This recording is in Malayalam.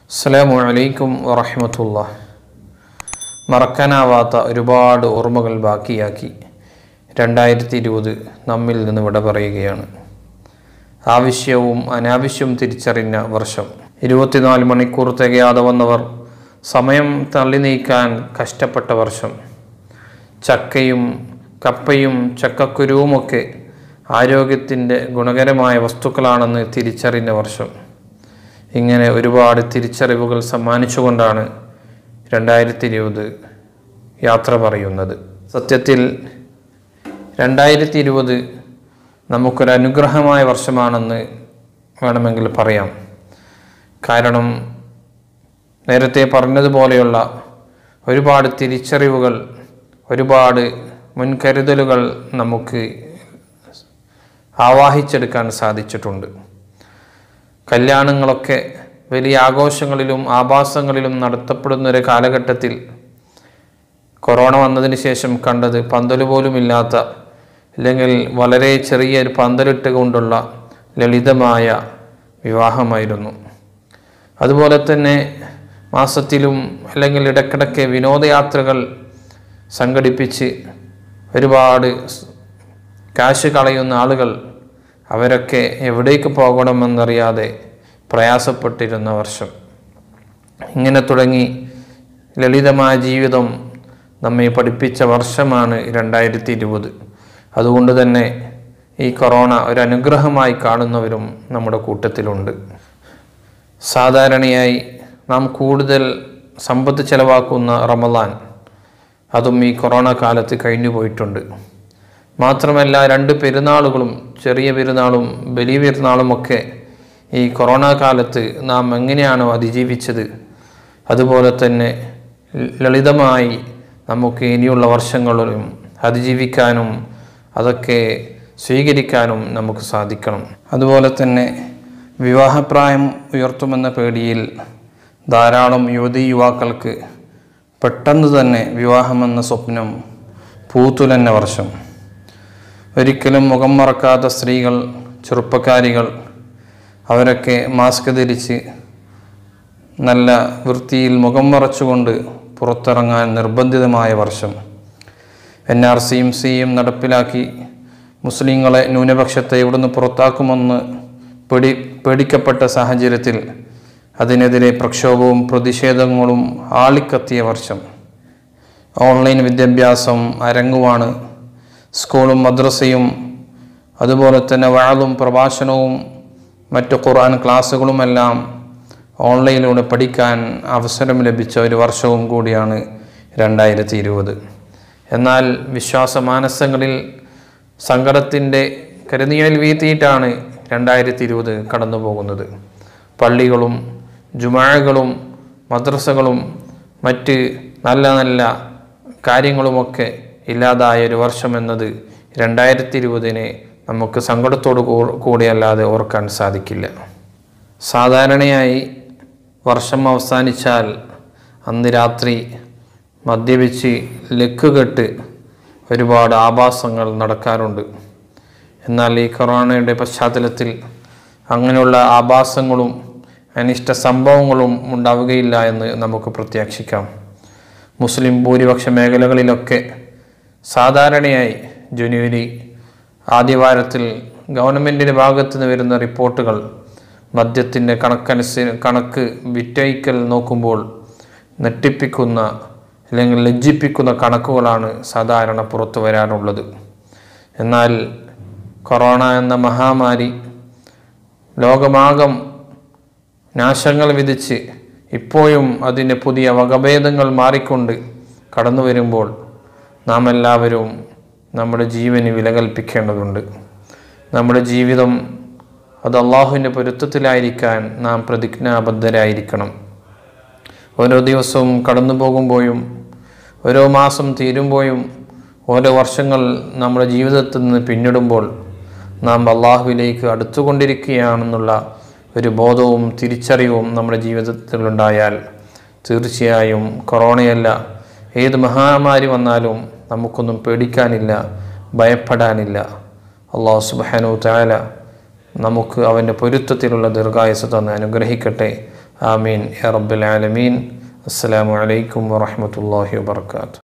അസ്സലാമു അലൈക്കും വറഹമത്തുള്ള മറക്കാനാവാത്ത ഒരുപാട് ഓർമ്മകൾ ബാക്കിയാക്കി രണ്ടായിരത്തി ഇരുപത് നമ്മിൽ നിന്ന് വിട പറയുകയാണ് ആവശ്യവും അനാവശ്യവും തിരിച്ചറിഞ്ഞ വർഷം ഇരുപത്തിനാല് മണിക്കൂർ തികയാതെ വന്നവർ സമയം തള്ളി നീക്കാൻ കഷ്ടപ്പെട്ട വർഷം ചക്കയും കപ്പയും ചക്കക്കുരുവുമൊക്കെ ആരോഗ്യത്തിൻ്റെ ഗുണകരമായ വസ്തുക്കളാണെന്ന് തിരിച്ചറിഞ്ഞ വർഷം ഇങ്ങനെ ഒരുപാട് തിരിച്ചറിവുകൾ സമ്മാനിച്ചുകൊണ്ടാണ് രണ്ടായിരത്തി ഇരുപത് യാത്ര പറയുന്നത് സത്യത്തിൽ രണ്ടായിരത്തി ഇരുപത് നമുക്കൊരു അനുഗ്രഹമായ വർഷമാണെന്ന് വേണമെങ്കിൽ പറയാം കാരണം നേരത്തെ പറഞ്ഞതുപോലെയുള്ള ഒരുപാട് തിരിച്ചറിവുകൾ ഒരുപാട് മുൻകരുതലുകൾ നമുക്ക് ആവാഹിച്ചെടുക്കാൻ സാധിച്ചിട്ടുണ്ട് കല്യാണങ്ങളൊക്കെ വലിയ ആഘോഷങ്ങളിലും ആഭാസങ്ങളിലും നടത്തപ്പെടുന്ന ഒരു കാലഘട്ടത്തിൽ കൊറോണ വന്നതിന് ശേഷം കണ്ടത് പന്തൽ പോലുമില്ലാത്ത അല്ലെങ്കിൽ വളരെ ചെറിയ ഒരു പന്തലിട്ട് കൊണ്ടുള്ള ലളിതമായ വിവാഹമായിരുന്നു അതുപോലെ തന്നെ മാസത്തിലും അല്ലെങ്കിൽ ഇടയ്ക്കിടയ്ക്ക് വിനോദയാത്രകൾ സംഘടിപ്പിച്ച് ഒരുപാട് കാശ് കളയുന്ന ആളുകൾ അവരൊക്കെ എവിടേക്ക് പോകണമെന്നറിയാതെ പ്രയാസപ്പെട്ടിരുന്ന വർഷം ഇങ്ങനെ തുടങ്ങി ലളിതമായ ജീവിതം നമ്മെ പഠിപ്പിച്ച വർഷമാണ് രണ്ടായിരത്തി ഇരുപത് അതുകൊണ്ട് തന്നെ ഈ കൊറോണ ഒരു അനുഗ്രഹമായി കാണുന്നവരും നമ്മുടെ കൂട്ടത്തിലുണ്ട് സാധാരണയായി നാം കൂടുതൽ സമ്പത്ത് ചെലവാക്കുന്ന റമദാൻ അതും ഈ കൊറോണ കാലത്ത് കഴിഞ്ഞു പോയിട്ടുണ്ട് മാത്രമല്ല രണ്ട് പെരുന്നാളുകളും ചെറിയ പെരുന്നാളും വലിയ പെരുന്നാളുമൊക്കെ ഈ കൊറോണ കാലത്ത് നാം എങ്ങനെയാണോ അതിജീവിച്ചത് അതുപോലെ തന്നെ ലളിതമായി നമുക്ക് ഇനിയുള്ള വർഷങ്ങളിലും അതിജീവിക്കാനും അതൊക്കെ സ്വീകരിക്കാനും നമുക്ക് സാധിക്കണം അതുപോലെ തന്നെ വിവാഹപ്രായം ഉയർത്തുമെന്ന പേടിയിൽ ധാരാളം യുവതി യുവാക്കൾക്ക് പെട്ടെന്ന് തന്നെ വിവാഹമെന്ന സ്വപ്നം പൂത്തുലഞ്ഞ വർഷം ഒരിക്കലും മുഖം മറക്കാത്ത സ്ത്രീകൾ ചെറുപ്പക്കാരികൾ അവരൊക്കെ മാസ്ക് ധരിച്ച് നല്ല വൃത്തിയിൽ മുഖം മറച്ചുകൊണ്ട് പുറത്തിറങ്ങാൻ നിർബന്ധിതമായ വർഷം എൻ ആർ സിയും സിയും നടപ്പിലാക്കി മുസ്ലിങ്ങളെ ന്യൂനപക്ഷത്തെ ഇവിടുന്ന് പുറത്താക്കുമെന്ന് പേടി പേടിക്കപ്പെട്ട സാഹചര്യത്തിൽ അതിനെതിരെ പ്രക്ഷോഭവും പ്രതിഷേധങ്ങളും ആളിക്കത്തിയ വർഷം ഓൺലൈൻ വിദ്യാഭ്യാസം അരങ്ങുവാണ് സ്കൂളും മദ്രസയും അതുപോലെ തന്നെ വാളും പ്രഭാഷണവും മറ്റു ഖുർആൻ ക്ലാസ്സുകളുമെല്ലാം ഓൺലൈനിലൂടെ പഠിക്കാൻ അവസരം ലഭിച്ച ഒരു വർഷവും കൂടിയാണ് രണ്ടായിരത്തി ഇരുപത് എന്നാൽ വിശ്വാസ മാനസങ്ങളിൽ സങ്കടത്തിൻ്റെ കരുനിയൽ വീഴ്ത്തിയിട്ടാണ് രണ്ടായിരത്തി ഇരുപത് കടന്നു പോകുന്നത് പള്ളികളും ജുമാഴകളും മദ്രസകളും മറ്റ് നല്ല നല്ല കാര്യങ്ങളുമൊക്കെ ഇല്ലാതായ ഒരു വർഷം എന്നത് രണ്ടായിരത്തി ഇരുപതിനെ നമുക്ക് സങ്കടത്തോടു കൂടിയല്ലാതെ ഓർക്കാൻ സാധിക്കില്ല സാധാരണയായി വർഷം അവസാനിച്ചാൽ അന്ന് രാത്രി മദ്യപിച്ച് ലക്കുകെട്ട് ഒരുപാട് ആഭാസങ്ങൾ നടക്കാറുണ്ട് എന്നാൽ ഈ കൊറോണയുടെ പശ്ചാത്തലത്തിൽ അങ്ങനെയുള്ള ആഭാസങ്ങളും അനിഷ്ട സംഭവങ്ങളും ഉണ്ടാവുകയില്ല എന്ന് നമുക്ക് പ്രത്യാക്ഷിക്കാം മുസ്ലിം ഭൂരിപക്ഷ മേഖലകളിലൊക്കെ സാധാരണയായി ജനുവരി ആദ്യവാരത്തിൽ ഗവൺമെൻറ്റിൻ്റെ ഭാഗത്ത് നിന്ന് വരുന്ന റിപ്പോർട്ടുകൾ മദ്യത്തിൻ്റെ കണക്കനുസരി കണക്ക് വിറ്റയിക്കൽ നോക്കുമ്പോൾ നെട്ടിപ്പിക്കുന്ന അല്ലെങ്കിൽ ലജ്ജിപ്പിക്കുന്ന കണക്കുകളാണ് സാധാരണ പുറത്തു വരാനുള്ളത് എന്നാൽ കൊറോണ എന്ന മഹാമാരി ലോകമാകം നാശങ്ങൾ വിധിച്ച് ഇപ്പോഴും അതിൻ്റെ പുതിയ വകഭേദങ്ങൾ മാറിക്കൊണ്ട് കടന്നു വരുമ്പോൾ നാം എല്ലാവരും നമ്മുടെ ജീവന് വില കൽപ്പിക്കേണ്ടതുണ്ട് നമ്മുടെ ജീവിതം അത് അള്ളാഹുവിൻ്റെ പൊരുത്തത്തിലായിരിക്കാൻ നാം പ്രതിജ്ഞാബദ്ധരായിരിക്കണം ഓരോ ദിവസവും കടന്നു പോകുമ്പോഴും ഓരോ മാസം തീരുമ്പോഴും ഓരോ വർഷങ്ങൾ നമ്മുടെ ജീവിതത്തിൽ നിന്ന് പിന്നിടുമ്പോൾ നാം അള്ളാഹുവിലേക്ക് അടുത്തുകൊണ്ടിരിക്കുകയാണെന്നുള്ള ഒരു ബോധവും തിരിച്ചറിവും നമ്മുടെ ജീവിതത്തിലുണ്ടായാൽ തീർച്ചയായും കൊറോണയല്ല ഏത് മഹാമാരി വന്നാലും നമുക്കൊന്നും പേടിക്കാനില്ല ഭയപ്പെടാനില്ല അള്ളാഹു സുബാനു താല നമുക്ക് അവൻ്റെ പൊരുത്തത്തിലുള്ള ദീർഘായുസ് തന്ന് അനുഗ്രഹിക്കട്ടെ ആമീൻ യാ റബ്ബൽ ആലമീൻ അസ്സലാമു അലൈക്കും വറഹ്മത്തുള്ളാഹി വബർക്കാത്തു